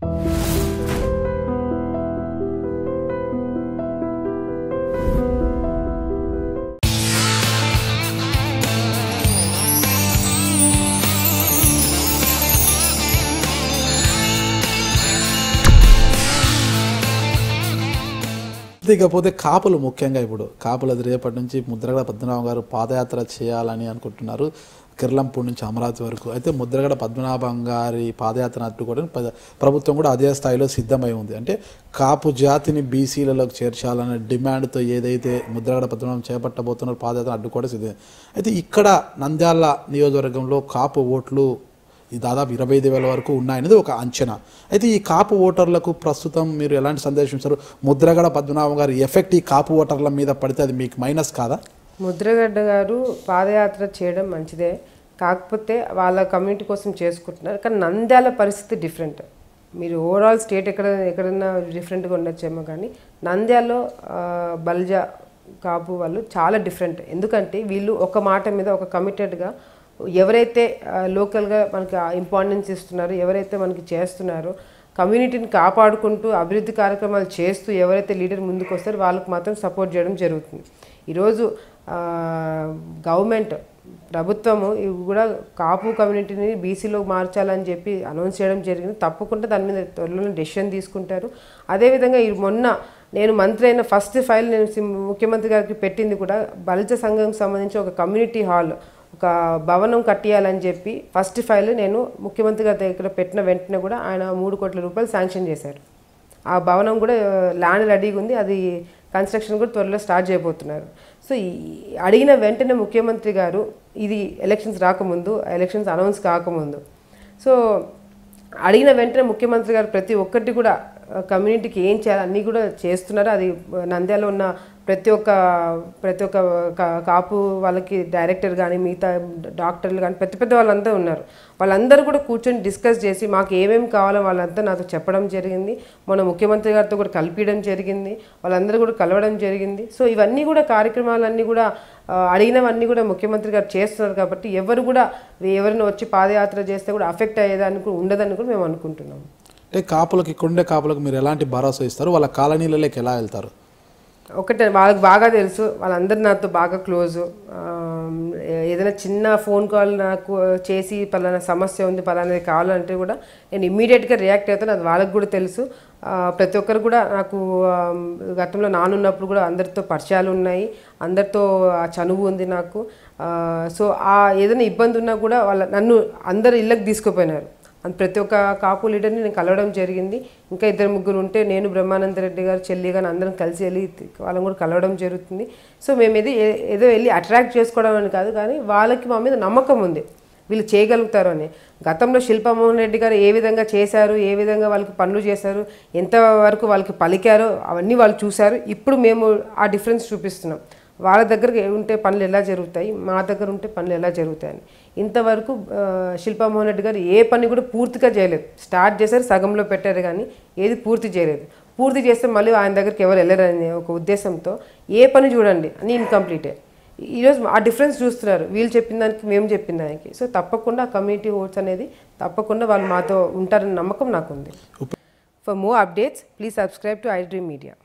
ఇకపోతే కాపులు ముఖ్యంగా ఇప్పుడు కాపులది రేపటి నుంచి ముద్రగడ పద్మనాభం గారు పాదయాత్ర చేయాలని అనుకుంటున్నారు కిర్లంపూడి నుంచి అమరావతి వరకు అయితే ముద్రగడ పద్మనాభం గారి పాదయాత్ర అడ్డుకోవడం ప- ప్రభుత్వం కూడా అదే స్థాయిలో సిద్ధమై ఉంది అంటే కాపు జాతిని బీసీలలోకి చేర్చాలనే డిమాండ్తో ఏదైతే ముద్రగడ పద్మనాభం చేపట్టబోతున్నారో పాదయాత్ర అడ్డుకోవడం సిద్ధం అయితే ఇక్కడ నంద్యాల నియోజకవర్గంలో కాపు ఓట్లు ఈ దాదాపు ఇరవై ఐదు వేల వరకు ఉన్నాయనేది ఒక అంచనా అయితే ఈ కాపు ఓటర్లకు ప్రస్తుతం మీరు ఎలాంటి సందేశం ఇస్తారు ముద్రగడ పద్మనాభం గారి ఎఫెక్ట్ ఈ కాపు ఓటర్ల మీద పడితే అది మీకు మైనస్ కాదా ముద్రగడ్డ గారు పాదయాత్ర చేయడం మంచిదే కాకపోతే వాళ్ళ కమ్యూనిటీ కోసం చేసుకుంటున్నారు కానీ నంద్యాల పరిస్థితి డిఫరెంట్ మీరు ఓవరాల్ స్టేట్ ఎక్కడ ఎక్కడైనా డిఫరెంట్గా ఉండొచ్చేమో కానీ నంద్యాలలో ఆ, బల్జా కాపు వాళ్ళు చాలా డిఫరెంట్ ఎందుకంటే వీళ్ళు ఒక మాట మీద ఒక కమిటెడ్గా ఎవరైతే లోకల్గా మనకి ఇంపార్టెన్స్ ఇస్తున్నారో ఎవరైతే మనకి చేస్తున్నారో కమ్యూనిటీని కాపాడుకుంటూ అభివృద్ధి కార్యక్రమాలు చేస్తూ ఎవరైతే లీడర్ ముందుకు వస్తారో వాళ్ళకి మాత్రం సపోర్ట్ చేయడం జరుగుతుంది ఈరోజు గవర్నమెంట్ ప్రభుత్వము ఇవి కూడా కాపు కమ్యూనిటీని బీసీలో మార్చాలని చెప్పి అనౌన్స్ చేయడం జరిగింది తప్పకుండా దాని మీద త్వరలో డెసిషన్ తీసుకుంటారు అదేవిధంగా ఈ మొన్న నేను మంత్రి అయిన ఫస్ట్ ఫైల్ నేను సి- ముఖ్యమంత్రి గారికి పెట్టింది కూడా బలిజ సంఘంకి సంబంధించి ఒక కమ్యూనిటీ హాల్ ఒక భవనం కట్టియాలని చెప్పి ఫస్ట్ ఫైల్ నేను ముఖ్యమంత్రి గారి దగ్గర పెట్టిన వెంటనే కూడా ఆయన మూడు కోట్ల రూపాయలు శాంక్షన్ చేశారు ఆ భవనం కూడా ల్యాండ్ రెడీగా ఉంది అది కన్స్ట్రక్షన్ కూడా త్వరలో స్టార్ట్ చేయబోతున్నారు సో ఈ అడిగిన వెంటనే ముఖ్యమంత్రి గారు ఇది ఎలక్షన్స్ రాకముందు ఎలక్షన్స్ అనౌన్స్ కాకముందు సో అడిగిన వెంటనే ముఖ్యమంత్రి గారు ప్రతి ఒక్కటి కూడా కమ్యూనిటీకి ఏం చేయాలి అన్నీ కూడా చేస్తున్నారు అది నంద్యాలలో ఉన్న ప్రతి ఒక్క ప్రతి ఒక్క కా- కాపు వాళ్ళకి డైరెక్టర్ కానీ మిగతా డాక్టర్లు కానీ పెద్ద పెద్ద వాళ్ళంతా ఉన్నారు వాళ్ళందరూ కూడా కూర్చొని డిస్కస్ చేసి మాకు ఏమేమి కావాలో వాళ్ళంతా నాతో చెప్పడం జరిగింది మన ముఖ్యమంత్రి గారితో కూడా కలిపించడం జరిగింది వాళ్ళందరూ కూడా కలవడం జరిగింది సో ఇవన్నీ కూడా కార్యక్రమాలన్నీ కూడా ఆ, అడిగినవన్నీ కూడా ముఖ్యమంత్రి గారు చేస్తున్నారు కాబట్టి ఎవరు కూడా ఎవరిని వచ్చి పాదయాత్ర చేస్తే కూడా అఫెక్ట్ అయ్యేదానికి కూడా ఉండదని కూడా మేము అనుకుంటున్నాము అంటే కాపులకు ఇక్కడుండే కాపులకు మీరు ఎలాంటి భరోసా ఇస్తారు వాళ్ళ కాలనీలలోకి ఎలా వెళ్తారు ఒకటే వాళ్ళకి బాగా తెలుసు వాళ్ళందరూ నాతో బాగా క్లోజ్ ఏదైనా చిన్న ఫోన్ కాల్ నాకు చేసి పలానా సమస్య ఉంది పలానాది కావాలంటే కూడా నేను ఇమ్మీడియట్గా రియాక్ట్ అవుతాను అది వాళ్ళకి కూడా తెలుసు ఆ, ప్రతి ఒక్కరు కూడా నాకు ఆ, గతంలో నానున్నప్పుడు కూడా అందరితో పరిచయాలు ఉన్నాయి అందరితో ఆ చనువు ఉంది నాకు ఆ, సో ఆ ఏదైనా ఇబ్బంది ఉన్నా కూడా వాళ్ళ నన్ను అందరు ఇళ్ళకి తీసుకుపోయినారు అండ్ ప్రతి ఒక్క కాపు లీడర్ని నేను కలవడం జరిగింది ఇంకా ఇద్దరు ముగ్గురు ఉంటే నేను బ్రహ్మానంద రెడ్డి గారు చెల్లి గారు అందరం కలిసి వెళ్ళి వాళ్ళని కూడా కలవడం జరుగుతుంది సో మేము ఏది ఏ- ఏదో వెళ్ళి అట్రాక్ట్ చేసుకోవడం అని కాదు కానీ వాళ్ళకి మా మీద నమ్మకం ఉంది వీళ్ళు చేయగలుగుతారు అని గతంలో శిల్పామోహన్ రెడ్డి గారు ఏ విధంగా చేశారు ఏ విధంగా వాళ్ళకి పనులు చేశారు ఎంతవరకు వాళ్ళకి పలికారో అవన్నీ వాళ్ళు చూశారు ఇప్పుడు మేము ఆ డిఫరెన్స్ చూపిస్తున్నాం వాళ్ళ దగ్గర ఉంటే పనులు ఎలా జరుగుతాయి మా దగ్గర ఉంటే పనులు ఎలా జరుగుతాయని ఇంతవరకు ఆ, శిల్పామోహన్ రెడ్డి గారు ఏ పని కూడా పూర్తిగా చేయలేదు స్టార్ట్ చేశారు సగంలో పెట్టారు కానీ ఏది పూర్తి చేయలేదు పూర్తి చేస్తే మళ్ళీ ఆయన దగ్గరికి ఎవరు వెళ్ళరని ఒక ఉద్దేశంతో ఏ పని చూడండి అన్నీ ఇన్కంప్లీటే ఈరోజు ఆ డిఫరెన్స్ చూస్తున్నారు వీళ్ళు చెప్పిన దానికి మేము చెప్పిన దానికి సో తప్పకుండా కమ్యూనిటీ ఓట్స్ అనేది తప్పకుండా వాళ్ళు మాతో ఉంటారన్న నమ్మకం నాకుంది for more updates please subscribe to I dream media